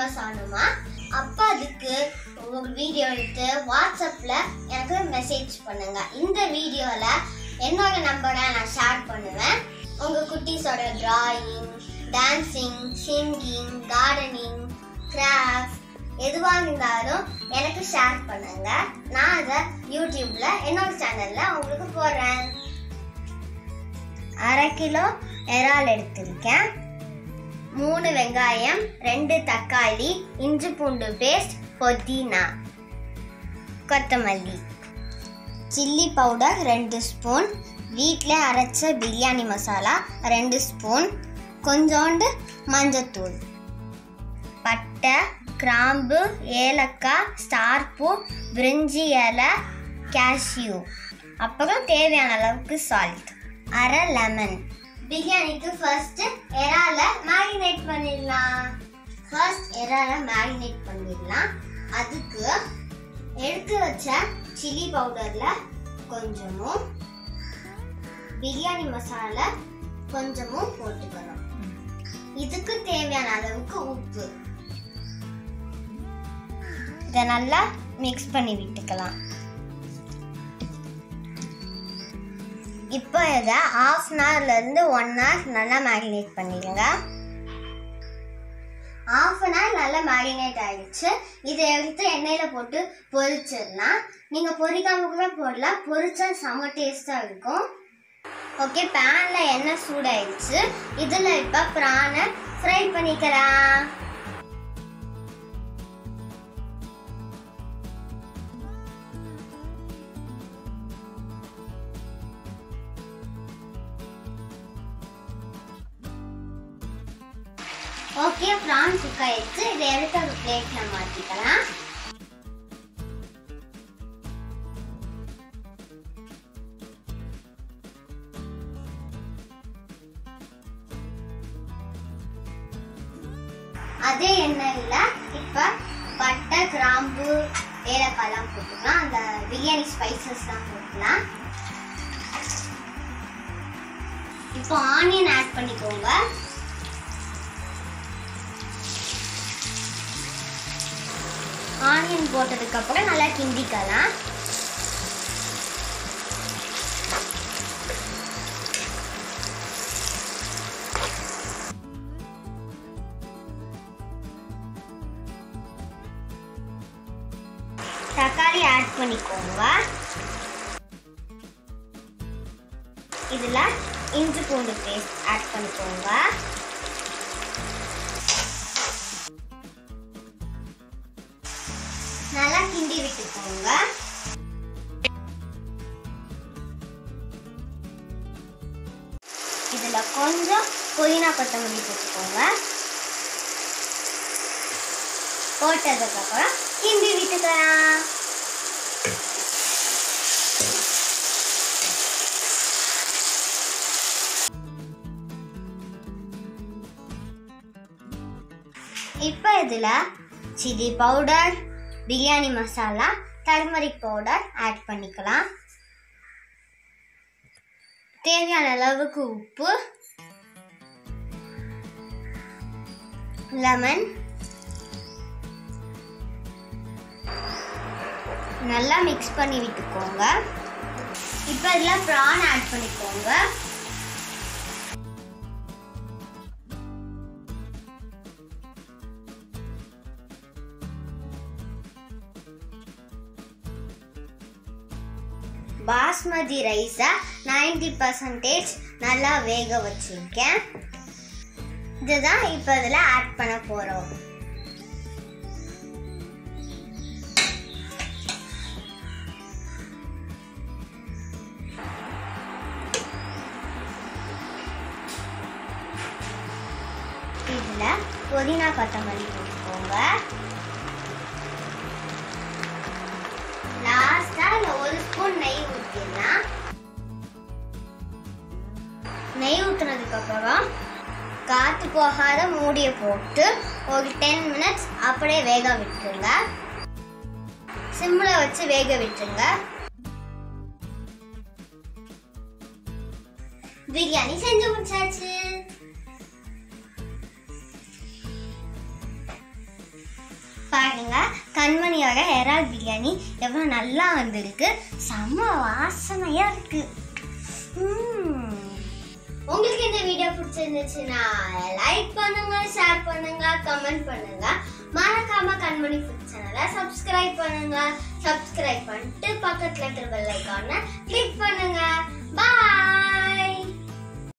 Famous ஆகணுமா அப்போ அதுக்கு ஒரு வீடியோ எடுத்து வாட்ஸ்அப்பில் எனக்கு மெசேஜ் பண்ணுங்க இந்த வீடியோவில் என்னோட நம்பரை நான் ஷேர் பண்ணுவேன் உங்கள் குட்டீஸோட drawing dancing singing gardening craft எதுவாக இருந்தாலும் எனக்கு ஷேர் பண்ணுங்க நான் அதை யூடியூப்ல என்னோட சேனல்ல உங்களுக்கு போடுறேன் அரை கிலோ இறால் எடுத்திருக்கேன் மூணு வெங்காயம் ரெண்டு தக்காளி இஞ்சி பூண்டு பேஸ்ட் புதினா கொத்தமல்லி சில்லி பவுடர் ரெண்டு ஸ்பூன் வீட்டில் அரைச்ச பிரியாணி மசாலா ரெண்டு ஸ்பூன் கொஞ்சோண்டு மஞ்சத்தூள் பட்டை கிராம்பு ஏலக்காய் ஸ்டார் பூ பிரிஞ்சி இலை கேஷ்யூ அப்புறம் தேவையான அளவுக்கு சால்ட் அரை லெமன் பிரியாணிக்கு ஃபர்ஸ்ட் இறால மேரினேட் பண்ணிடலாம் ஃபர்ஸ்ட் இறால மேரினேட் பண்ணிடலாம் அதுக்கு எடுத்து வச்ச சில்லி பவுடர்ல கொஞ்சமும் பிரியாணி மசாலா கொஞ்சமும் போட்டுக்கணும் இதுக்கு தேவையான அளவுக்கு உப்பு இதை நல்லா மிக்ஸ் பண்ணி விட்டுக்கலாம் இப்போ இதை ஆஃப் அன் ஹவர்லேருந்து ஒன் ஹவர் நல்லா மேரினேட் பண்ணிடுங்க ஆஃப் அன் ஹவர் நல்லா மேரினேட் ஆயிடுச்சு இதை எடுத்து எண்ணெயில் போட்டு பொரிச்சிடலாம் நீங்கள் பொரிக்காம கூட போடலாம் பொரிச்சா செம்ம டேஸ்ட்டாக இருக்கும் ஓகே பேனில் எண்ணெய் சூடாயிடுச்சு இதில் இப்போ ப்ரானை ஃப்ரை பண்ணிக்கலாம் ஓகே ப்ரான் குக் ஆயிடுச்சு இதை எடுத்து ஒரு பிளேட்ல மாத்திக்கலாம் அதே எண்ணெயில் இப்போ பட்டை கிராம்பு ஏலக்காய்லாம் போட்டுக்கலாம் அந்த பிரியாணி ஸ்பைசஸ்லாம் போட்டுக்கலாம் இப்போ ஆனியன் ஆட் பண்ணிக்கோங்க ஆனியன் போட்டதுக்கு அப்புறம் நல்லா கிண்டிக்கலாம் தக்காளி ஆட் பண்ணிக்கோங்க இதுல இஞ்சி பூண்டு பேஸ்ட் ஆட் பண்ணிக்கோங்க நல்லா கிண்டி விட்டுக்கோங்க இதுல கொஞ்சம் புதினா கொத்தமல்லி போட்டுக்கோங்க போட்டதுக்கு அப்புறம் கிண்டி விட்டுக்கலாம் இப்போ இதுல chilli powder biryani masala turmeric powder add பண்ணிக்கலாம் தேவையான அளவுக்கு உப்பு லெமன் நல்லா மிக்ஸ் பண்ணி விட்டுக்கோங்க இப்போ இதில் ப்ரான் ஆட் பண்ணிக்கோங்க பாஸ்மதி ரைஸை நைன்டி பர்சன்டேஜ் நல்லா வேக வச்சிருக்கேன் இதுதான் இப்போ இதில் ஆட் பண்ண போகிறோம் இதில் புதினா கொத்தமல்லி போட்டுக்கோங்க லாஸ்டா இல்ல ஒரு ஸ்பூன் நெய் ஊத்திடலாம் நெய் ஊத்துனதுக்கு அப்புறம் காத்து போகாத மூடிய போட்டு ஒரு டென் மினிட்ஸ் அப்படியே வேக விட்டுருங்க சிம்ல வச்சு வேக விட்டுருங்க பிரியாணி செஞ்சு முடிச்சாச்சு அம்மியோட இறால் பிரியாணி எவ்வளோ நல்லா வந்திருக்கு செம்ம வாசனையாக இருக்கு ம். உங்களுக்கு இந்த வீடியோ பிடிச்சிருந்துச்சுன்னா லைக் பண்ணுங்க ஷேர் பண்ணுங்க கமெண்ட் பண்ணுங்க மறக்காம கண்மணி ஃபுட் சேனலை சப்ஸ்கிரைப் பண்ணுங்க சப்ஸ்கிரைப் பண்ணிட்டு பக்கத்துல இருக்கிற பெல் ஐக்கானை கிளிக் பண்ணுங்க பாய்